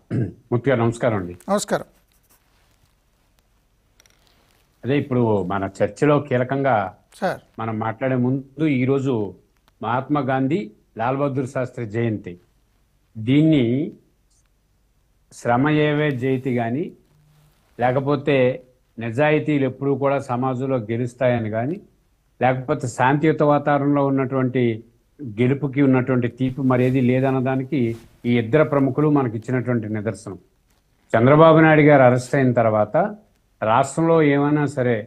ముత్తుగా నమస్కారం అండి నమస్కారం అదే ఇప్పుడు మన చర్చలో కీలకంగా సార్ మనం మాట్లాడే ముందు ఈరోజు మహాత్మా గాంధీ లాల్ బహదూర్ శాస్త్రి జయంతి దీన్ని శ్రమ ఏవే జయంతి కానీ లేకపోతే నిజాయితీలు ఎప్పుడూ కూడా సమాజంలో గెలుస్తాయని కానీ లేకపోతే శాంతియుత వాతావరణంలో ఉన్నటువంటి గెలుపుకి ఉన్నటువంటి తీపి మరేది లేదన్నదానికి ఈ ఇద్దరు ప్రముఖులు మనకి ఇచ్చినటువంటి నిదర్శనం చంద్రబాబు నాయుడు గారు అరెస్ట్ అయిన తర్వాత రాష్ట్రంలో ఏమైనా సరే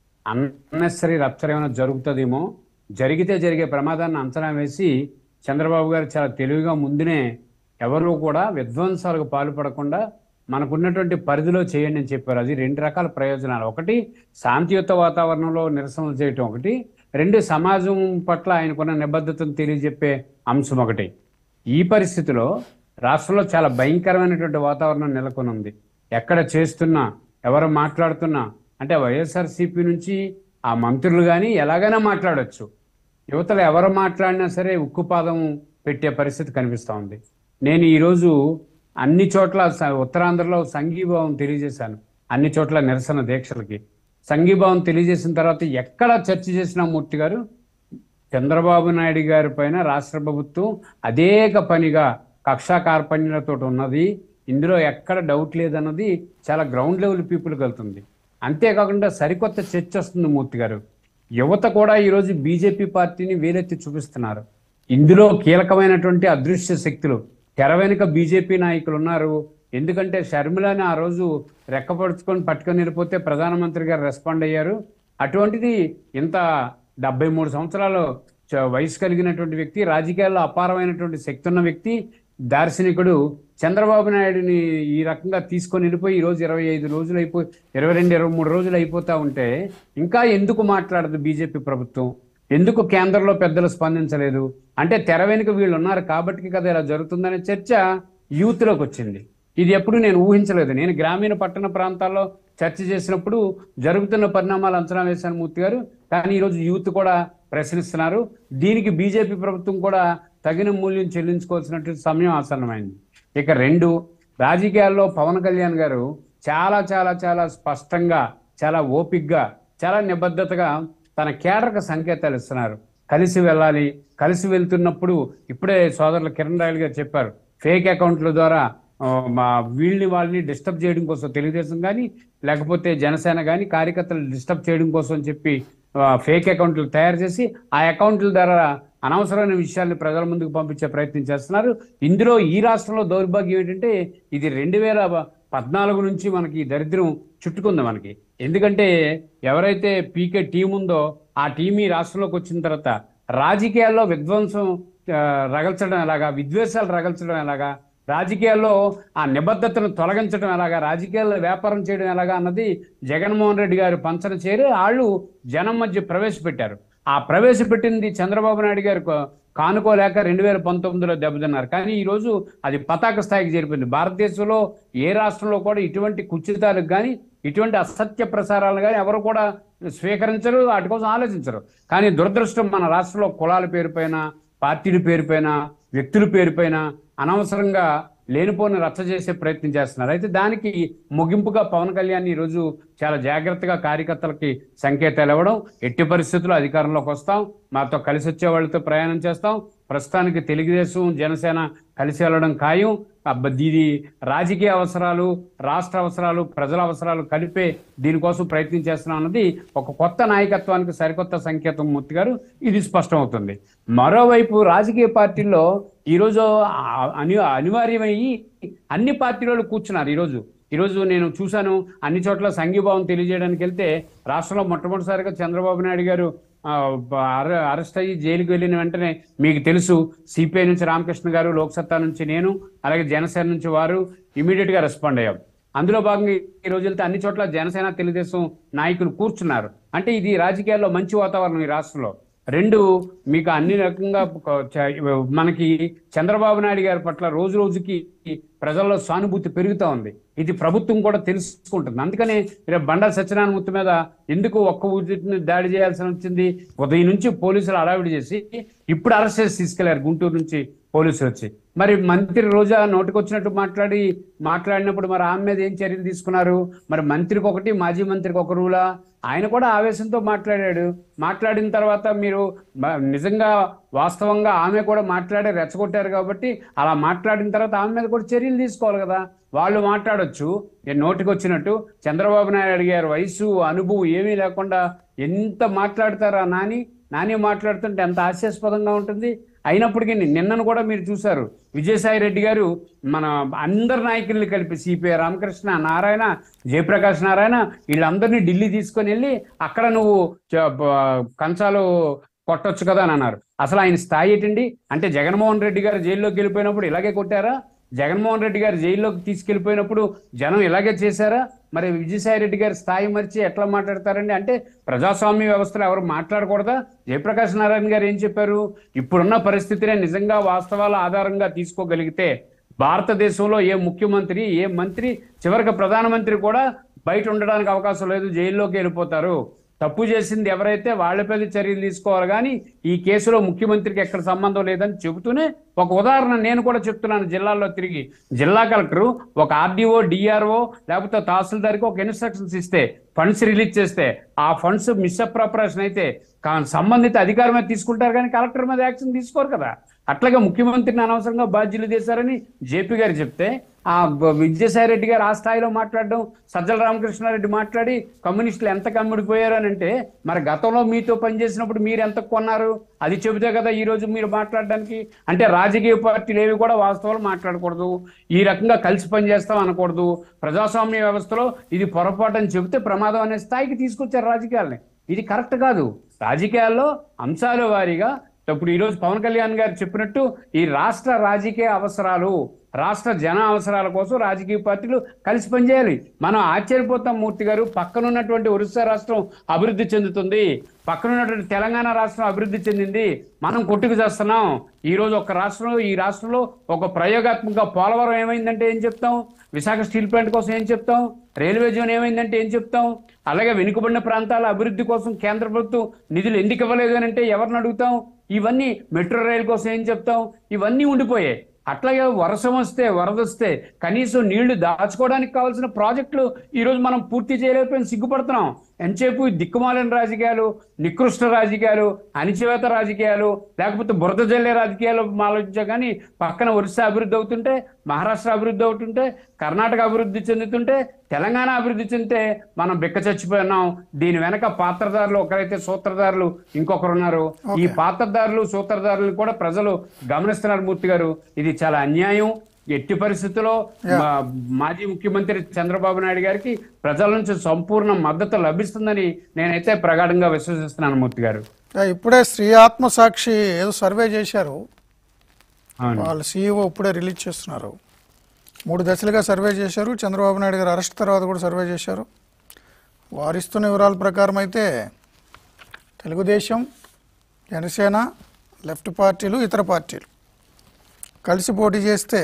అన్నెసరీ రప్చర్ ఏమైనా జరుగుతుందేమో జరిగితే జరిగే ప్రమాదాన్ని అంచనా వేసి చంద్రబాబు గారు చాలా తెలివిగా ముందునే ఎవరు కూడా విధ్వంసాలకు పాల్పడకుండా మనకున్నటువంటి పరిధిలో చేయండి అని చెప్పారు అది రెండు రకాల ప్రయోజనాలు ఒకటి శాంతియుత వాతావరణంలో నిరసనలు చేయటం ఒకటి రెండు సమాజం పట్ల ఆయనకున్న నిబద్ధతను తెలియజెప్పే అంశం ఒకటి ఈ పరిస్థితిలో రాష్ట్రంలో చాలా భయంకరమైనటువంటి వాతావరణం నెలకొని ఉంది ఎక్కడ చేస్తున్నా ఎవరు మాట్లాడుతున్నా అంటే వైఎస్ఆర్సీపీ నుంచి ఆ మంత్రులు కానీ ఎలాగైనా మాట్లాడొచ్చు యువతలు ఎవరు మాట్లాడినా సరే ఉక్కుపాదం పెట్టే పరిస్థితి కనిపిస్తూ ఉంది నేను ఈరోజు అన్ని చోట్ల స- ఉత్తరాంధ్రలో సంఘీభావం తెలియజేశాను అన్ని చోట్ల నిరసన దీక్షలకి సంఘీభావం తెలియజేసిన తర్వాత ఎక్కడ చర్చ చేసిన మూర్తి గారు చంద్రబాబు నాయుడు గారి పైన రాష్ట్ర ప్రభుత్వం అదేక పనిగా కక్షా కార్పణ్యాలతో ఉన్నది ఇందులో ఎక్కడ డౌట్ లేదన్నది చాలా గ్రౌండ్ లెవెల్ పీపుల్కి వెళ్తుంది అంతేకాకుండా సరికొత్త చర్చ వస్తుంది మూర్తి గారు యువత కూడా ఈరోజు బీజేపీ పార్టీని వేలెత్తి చూపిస్తున్నారు ఇందులో కీలకమైనటువంటి అదృశ్య శక్తులు తెర వెనుక బీజేపీ నాయకులు ఉన్నారు ఎందుకంటే షర్మిలని ఆ రోజు రెక్కపడుచుకొని పట్టుకొని వెళ్ళిపోతే ప్రధానమంత్రి గారు రెస్పాండ్ అయ్యారు అటువంటిది ఇంత డెబ్బై మూడు సంవత్సరాలు చ- వయసు కలిగినటువంటి వ్యక్తి రాజకీయాల్లో అపారమైనటువంటి శక్తి ఉన్న వ్యక్తి దార్శనికుడు చంద్రబాబు నాయుడుని ఈ రకంగా తీసుకొని వెళ్ళిపోయి ఈ రోజు ఇరవై ఐదు రోజులు అయిపోయి ఇరవై రెండు ఇరవై మూడు రోజులు అయిపోతా ఉంటే ఇంకా ఎందుకు మాట్లాడదు బీజేపీ ప్రభుత్వం ఎందుకు కేంద్రంలో పెద్దలు స్పందించలేదు అంటే తెర వెనుక వీళ్ళు ఉన్నారు కాబట్టి కదా ఇలా జరుగుతుందనే చర్చ యూత్లోకి వచ్చింది ఇది ఎప్పుడు నేను ఊహించలేదు నేను గ్రామీణ పట్టణ ప్రాంతాల్లో చర్చ చేసినప్పుడు జరుగుతున్న పరిణామాలు అంచనా వేశాను మూర్తి గారు కానీ ఈరోజు యూత్ కూడా ప్రశ్నిస్తున్నారు దీనికి బీజేపీ ప్రభుత్వం కూడా తగిన మూల్యం చెల్లించుకోవాల్సినటువంటి సమయం ఆసన్నమైంది ఇక రెండు రాజకీయాల్లో పవన్ కళ్యాణ్ గారు చాలా చాలా చాలా స్పష్టంగా చాలా ఓపిగ్గా చాలా నిబద్ధతగా తన కేడర్కు సంకేతాలు ఇస్తున్నారు కలిసి వెళ్ళాలి కలిసి వెళ్తున్నప్పుడు ఇప్పుడే సోదరులు కిరణ్ రాయల్ గారు చెప్పారు ఫేక్ అకౌంట్ల ద్వారా ఆ, మా వీళ్ళని వాళ్ళని డిస్టర్బ్ చేయడం కోసం తెలుగుదేశం కానీ లేకపోతే జనసేన కానీ కార్యకర్తలు డిస్టర్బ్ చేయడం కోసం అని చెప్పి ఆ, ఫేక్ అకౌంట్లు తయారు చేసి ఆ అకౌంట్ల ద్వారా అనవసరమైన విషయాల్ని ప్రజల ముందుకు పంపించే ప్రయత్నం చేస్తున్నారు ఇందులో ఈ రాష్ట్రంలో దౌర్భాగ్యం ఏంటంటే ఇది రెండు వేల పద్నాలుగు నుంచి మనకి ఈ దరిద్రం చుట్టుకుంది మనకి ఎందుకంటే ఎవరైతే పీకే టీం ఉందో ఆ టీం ఈ రాష్ట్రంలోకి వచ్చిన తర్వాత రాజకీయాల్లో విధ్వంసం ఆ, రగల్చడం ఎలాగా విద్వేషాలు రగల్చడం ఎలాగా రాజకీయాల్లో ఆ నిబద్ధతను తొలగించడం ఎలాగా రాజకీయాల్లో వ్యాపారం చేయడం ఎలాగా అన్నది జగన్మోహన్ రెడ్డి గారు పంచన చేరి వాళ్ళు జనం మధ్య ప్రవేశపెట్టారు ఆ ప్రవేశపెట్టింది చంద్రబాబు నాయుడు గారు కా- కానుకోలేక రెండు వేల పంతొమ్మిదిలో దెబ్బతిన్నారు కానీ ఈ రోజు అది పతాక స్థాయికి చేరిపోయింది భారతదేశంలో ఏ రాష్ట్రంలో కూడా ఇటువంటి కుచితాలకు కానీ ఇటువంటి అసత్య ప్రసారాలు కానీ ఎవరు కూడా స్వీకరించరు వాటి కోసం ఆలోచించరు కానీ దురదృష్టం మన రాష్ట్రంలో కులాల పేరుపైన పార్టీల పేరుపైన వ్యక్తుల పేరుపైన అనవసరంగా లేనిపోని రచ్చ చేసే ప్రయత్నం చేస్తున్నారు అయితే దానికి ముగింపుగా పవన్ కళ్యాణ్ ఈరోజు చాలా జాగ్రత్తగా కార్యకర్తలకి సంకేతాలు ఇవ్వడం ఎట్టి పరిస్థితుల్లో అధికారంలోకి వస్తాం మాతో కలిసి వచ్చే వాళ్ళతో ప్రయాణం చేస్తాం ప్రస్తుతానికి తెలుగుదేశం జనసేన కలిసి వెళ్ళడం ఖాయం అబ్బ ఇది రాజకీయ అవసరాలు రాష్ట్ర అవసరాలు ప్రజల అవసరాలు కలిపే దీనికోసం ప్రయత్నం చేస్తున్నాం అన్నది ఒక కొత్త నాయకత్వానికి సరికొత్త సంకేతం మూర్తి గారు ఇది స్పష్టమవుతుంది మరోవైపు రాజకీయ పార్టీల్లో ఈరోజు ఆ- అని అనివార్యమయ్యి అన్ని పార్టీలలో కూర్చున్నారు ఈరోజు ఈరోజు నేను చూశాను అన్ని చోట్ల సంఘీభావం తెలియజేయడానికి వెళ్తే రాష్ట్రంలో మొట్టమొదటిసారిగా చంద్రబాబు నాయుడు గారు ఆ, అరె- అరెస్ట్ అయ్యి జైలుకి వెళ్ళిన వెంటనే మీకు తెలుసు సిపిఐ నుంచి రామకృష్ణ గారు లోక్సత్తా నుంచి నేను అలాగే జనసేన నుంచి వారు ఇమీడియట్ గా రెస్పాండ్ అయ్యాం అందులో భాగంగా ఈ రోజు వెళ్తే అన్ని చోట్ల జనసేన తెలుగుదేశం నాయకులు కూర్చున్నారు అంటే ఇది రాజకీయాల్లో మంచి వాతావరణం ఈ రాష్ట్రంలో రెండు మీకు అన్ని రకంగా ఒక చ- మనకి చంద్రబాబు నాయుడు గారి పట్ల రోజు రోజుకి ప్రజల్లో సానుభూతి పెరుగుతా ఉంది ఇది ప్రభుత్వం కూడా తెలుసుకుంటుంది అందుకనే రేపు బండా సత్యనారాయణమూర్తి మీద ఎందుకు ఒక్క ఊరిని దాడి చేయాల్సి వచ్చింది ఉదయం నుంచి పోలీసులు అడావిడి చేసి ఇప్పుడు అరెస్ట్ చేసి తీసుకెళ్లారు గుంటూరు నుంచి పోలీసులు వచ్చి మరి మంత్రి రోజా నోటికొచ్చినట్టు మాట్లాడి మాట్లాడినప్పుడు మరి ఆమె మీద ఏం చర్యలు తీసుకున్నారు మరి మంత్రికి ఒకటి మాజీ మంత్రికి ఒక రూలా ఆయన కూడా ఆవేశంతో మాట్లాడాడు మాట్లాడిన తర్వాత మీరు మ- నిజంగా వాస్తవంగా ఆమె కూడా మాట్లాడి రెచ్చగొట్టారు కాబట్టి అలా మాట్లాడిన తర్వాత ఆమె మీద కూడా చర్యలు తీసుకోవాలి కదా వాళ్ళు మాట్లాడొచ్చు ఏ నోటికి వచ్చినట్టు చంద్రబాబు నాయుడు అడిగారు వయసు అనుభవం ఏమీ లేకుండా ఎంత మాట్లాడతారా నాని నాని మాట్లాడుతుంటే ఎంత హాస్యాస్పదంగా ఉంటుంది అయినప్పటికీ నిన్నను కూడా మీరు చూశారు విజయసాయి రెడ్డి గారు మన అందరు నాయకుల్ని కలిపి సిపిఐ రామకృష్ణ నారాయణ జయప్రకాష్ నారాయణ వీళ్ళందరినీ ఢిల్లీ తీసుకొని వెళ్ళి అక్కడ నువ్వు చ- బ- కంచాలు కొట్టొచ్చు కదా అని అన్నారు అసలు ఆయన స్థాయి ఏంటండి అంటే జగన్మోహన్ రెడ్డి గారు జైల్లోకి వెళ్ళిపోయినప్పుడు ఇలాగే కొట్టారా జగన్మోహన్ రెడ్డి గారు జైల్లోకి తీసుకెళ్లిపోయినప్పుడు జనం ఇలాగే చేశారా మరి విజయసాయి రెడ్డి గారి స్థాయి మరిచి ఎట్లా మాట్లాడతారండి అంటే ప్రజాస్వామ్య వ్యవస్థలో ఎవరు మాట్లాడకూడదా జయప్రకాష్ నారాయణ గారు ఏం చెప్పారు ఇప్పుడున్న పరిస్థితినే నిజంగా వాస్తవాల ఆధారంగా తీసుకోగలిగితే భారతదేశంలో ఏ ముఖ్యమంత్రి ఏ మంత్రి చివరికి ప్రధానమంత్రి కూడా బయట ఉండడానికి అవకాశం లేదు జైల్లోకి వెళ్ళిపోతారు తప్పు చేసింది ఎవరైతే వాళ్ళపై చర్యలు తీసుకోవాలి కానీ ఈ కేసులో ముఖ్యమంత్రికి ఎక్కడ సంబంధం లేదని చెబుతూనే ఒక ఉదాహరణ నేను కూడా చెప్తున్నాను జిల్లాల్లో తిరిగి జిల్లా కలెక్టరు ఒక ఆర్డీఓ డిఆర్ఓ లేకపోతే తహసీల్దార్కి ఒక ఇన్స్ట్రక్షన్స్ ఇస్తే ఫండ్స్ రిలీజ్ చేస్తే ఆ ఫండ్స్ మిస్అప్రాపరేషన్ అయితే కా- సంబంధిత అధికారి మీద తీసుకుంటారు కానీ కలెక్టర్ మీద యాక్షన్ తీసుకోరు కదా అట్లాగే ముఖ్యమంత్రిని అనవసరంగా బాధ్యులు చేశారని జేపీ గారు చెప్తే ఆ బ- విజయసాయి రెడ్డి గారు ఆ స్థాయిలో మాట్లాడడం సజ్జల రామకృష్ణారెడ్డి మాట్లాడి కమ్యూనిస్టులు ఎంత కమ్ముడిపోయారు అని అంటే మరి గతంలో మీతో పనిచేసినప్పుడు మీరు ఎంత కొన్నారు అది చెబితే కదా ఈ రోజు మీరు మాట్లాడడానికి అంటే రాజకీయ పార్టీలు ఏవి కూడా వాస్తవాలు మాట్లాడకూడదు ఈ రకంగా కలిసి పనిచేస్తాం అనకూడదు ప్రజాస్వామ్య వ్యవస్థలో ఇది పొరపాటు అని చెబితే ప్రమాదం అనే స్థాయికి తీసుకొచ్చారు రాజకీయాలని ఇది కరెక్ట్ కాదు రాజకీయాల్లో అంశాల వారీగా ఇప్పుడు ఈరోజు పవన్ కళ్యాణ్ గారు చెప్పినట్టు ఈ రాష్ట్ర రాజకీయ అవసరాలు రాష్ట్ర జన అవసరాల కోసం రాజకీయ పార్టీలు కలిసి పనిచేయాలి మనం ఆశ్చర్యపోతాం మూర్తి గారు పక్కనున్నటువంటి ఒరిస్సా రాష్ట్రం అభివృద్ధి చెందుతుంది పక్కనున్నటువంటి తెలంగాణ రాష్ట్రం అభివృద్ధి చెందింది మనం కొట్టుకు చేస్తున్నాం ఈ రోజు ఒక రాష్ట్రంలో ఈ రాష్ట్రంలో ఒక ప్రయోగాత్మక పోలవరం ఏమైందంటే ఏం చెప్తాం విశాఖ స్టీల్ ప్లాంట్ కోసం ఏం చెప్తాం రైల్వే జోన్ ఏమైందంటే ఏం చెప్తాం అలాగే వెనుకబడిన ప్రాంతాల అభివృద్ధి కోసం కేంద్ర ప్రభుత్వం నిధులు ఎందుకు ఇవ్వలేదు అని అంటే ఎవరిని అడుగుతాం ఇవన్నీ మెట్రో రైల్ కోసం ఏం చెప్తాం ఇవన్నీ ఉండిపోయాయి అట్లాగే వర్షం వస్తే వరద వస్తే కనీసం నీళ్లు దాచుకోవడానికి కావాల్సిన ప్రాజెక్టులు ఈ రోజు మనం పూర్తి చేయలేకపోయిన సిగ్గుపడుతున్నాం ఎంతసేపు ఈ దిక్కుమాలిన రాజకీయాలు నికృష్ట రాజకీయాలు అణిచివేత రాజకీయాలు లేకపోతే బురద జల్లే రాజకీయాలు ఆలోచించా కానీ పక్కన ఒరిస్సా అభివృద్ధి అవుతుంటే మహారాష్ట్ర అభివృద్ధి అవుతుంటే కర్ణాటక అభివృద్ధి చెందుతుంటే తెలంగాణ అభివృద్ధి చెందితే మనం బిక్క చచ్చిపోయినాం దీని వెనక పాత్రదారులు ఒకరైతే సూత్రధారులు ఇంకొకరు ఉన్నారు ఈ పాత్రదారులు సూత్రధారులు కూడా ప్రజలు గమనిస్తున్నారు మూర్తి గారు ఇది చాలా అన్యాయం ఎట్టి పరిస్థితుల్లో మా- మాజీ ముఖ్యమంత్రి చంద్రబాబు నాయుడు గారికి ప్రజల నుంచి సంపూర్ణ మద్దతు లభిస్తుందని నేనైతే ప్రగాఢంగా విశ్వసిస్తున్నాను మూర్తి గారు యా, ఇప్పుడే శ్రీ ఆత్మసాక్షి ఏదో సర్వే చేశారు అవును వాళ్ళ సీఈఓ ఇప్పుడే రిలీజ్ చేస్తున్నారు మూడు దశలుగా సర్వే చేశారు చంద్రబాబు నాయుడు గారు అరెస్ట్ తర్వాత కూడా సర్వే చేశారు వారిస్తున్న వివరాల ప్రకారం అయితే తెలుగుదేశం జనసేన లెఫ్ట్ పార్టీలు ఇతర పార్టీలు కలిసి పోటీ చేస్తే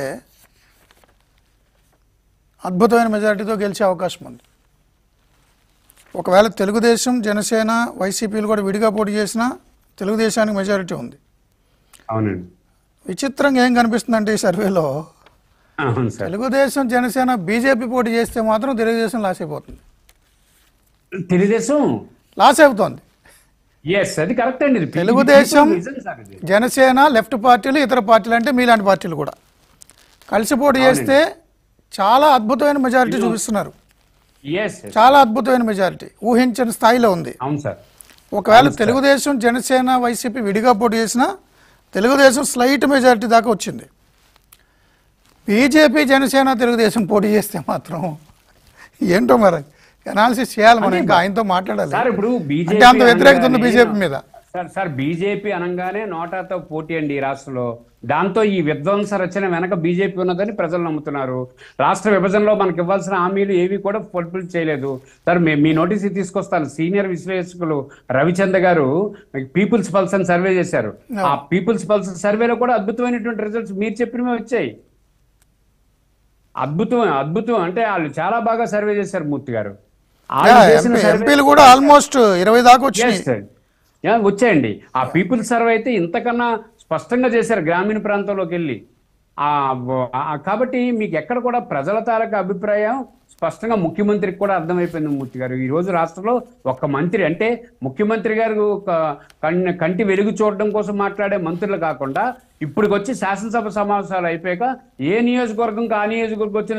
అద్భుతమైన మెజారిటీతో గెలిచే అవకాశం ఉంది ఒకవేళ తెలుగుదేశం జనసేన వైసీపీలు కూడా విడిగా పోటీ చేసినా తెలుగుదేశానికి మెజారిటీ ఉంది అవునండి విచిత్రంగా ఏం కనిపిస్తుందంటే ఈ సర్వేలో అవును సార్ తెలుగుదేశం జనసేన బీజేపీ పోటీ చేస్తే మాత్రం తెలుగుదేశం లాస్ అయిపోతుంది తెలుగుదేశం లాస్ అయిపోతుంది ఎస్ అది కరెక్ట్ అండి ఇది. తెలుగుదేశం నిజం సార్ ఇది. జనసేన లెఫ్ట్ పార్టీలు ఇతర పార్టీలు అంటే మీలాంటి పార్టీలు కూడా కలిసి పోటీ చేస్తే చాలా అద్భుతమైన మెజారిటీ చూపిస్తున్నారు ఎస్ ఎస్. చాలా అద్భుతమైన మెజారిటీ ఊహించని స్థాయిలో ఉంది అవును సార్ ఒకవేళ తెలుగుదేశం జనసేన వైసీపీ విడిగా పోటీ చేసినా తెలుగుదేశం స్లైట్ మెజారిటీ దాకా వచ్చింది బీజేపీ జనసేన తెలుగుదేశం పోటీ చేస్తే మాత్రం ఏంటో మరి అనాలిసిస్ చేయాలి మనం ఇంకా ఆయనతో మాట్లాడాలి సార్ ఇప్పుడు బీజేపీ అంటే అంత వ్యతిరేకత ఉంది అనగానే- బీజేపీ మీద సార్ సార్ బీజేపీ అనగానే నోటాతో పోటీ అండి ఈ రాష్ట్రంలో దాంతో ఈ విధ్వంస రచన వెనక బీజేపీ ఉన్నదని ప్రజలు నమ్ముతున్నారు రాష్ట్ర విభజనలో మనకి ఇవ్వాల్సిన హామీలు ఏవి కూడా ఫుల్ఫిల్ చేయలేదు సార్ మే- మీ నోటీస్ తీసుకొస్తాను సీనియర్ విశ్లేషకులు రవిచంద్ర గారు పీపుల్స్ పల్స్ అని సర్వే చేశారు ఆ పీపుల్స్ పల్స్ సర్వేలో కూడా అద్భుతమైనటువంటి రిజల్ట్స్ మీరు చెప్పినవి వచ్చాయి అద్భుతం అద్భుతం అంటే వాళ్ళు చాలా బాగా సర్వే చేశారు మూర్తి గారు వాళ్ళు చేసిన ఎంపీ- survey- ఎంపీలు కూడా ఆల్మోస్ట్ ఇరవై దాకా వచ్చినాయి Yes, sir. యా, వచ్చాయండి ఆ పీపుల్ సర్వే అయితే ఇంతకన్నా స్పష్టంగా చేశారు గ్రామీణ ప్రాంతంలోకి వెళ్ళి ఆ ఆ- కాబట్టి మీకు ఎక్కడ కూడా ప్రజల తాలూకా అభిప్రాయం స్పష్టంగా ముఖ్యమంత్రికి కూడా అర్థమైపోయింది మూర్తి గారు ఈ రోజు రాష్ట్రంలో ఒక్క మంత్రి అంటే ముఖ్యమంత్రి గారు ఒక కన్- కంటి వెలుగు చూడడం కోసం మాట్లాడే మంత్రులు కాకుండా ఇప్పటికొచ్చి శాసనసభ సమావేశాలు అయిపోయాక ఏ నియోజకవర్గం ఆ నియోజకవర్గం వచ్చిన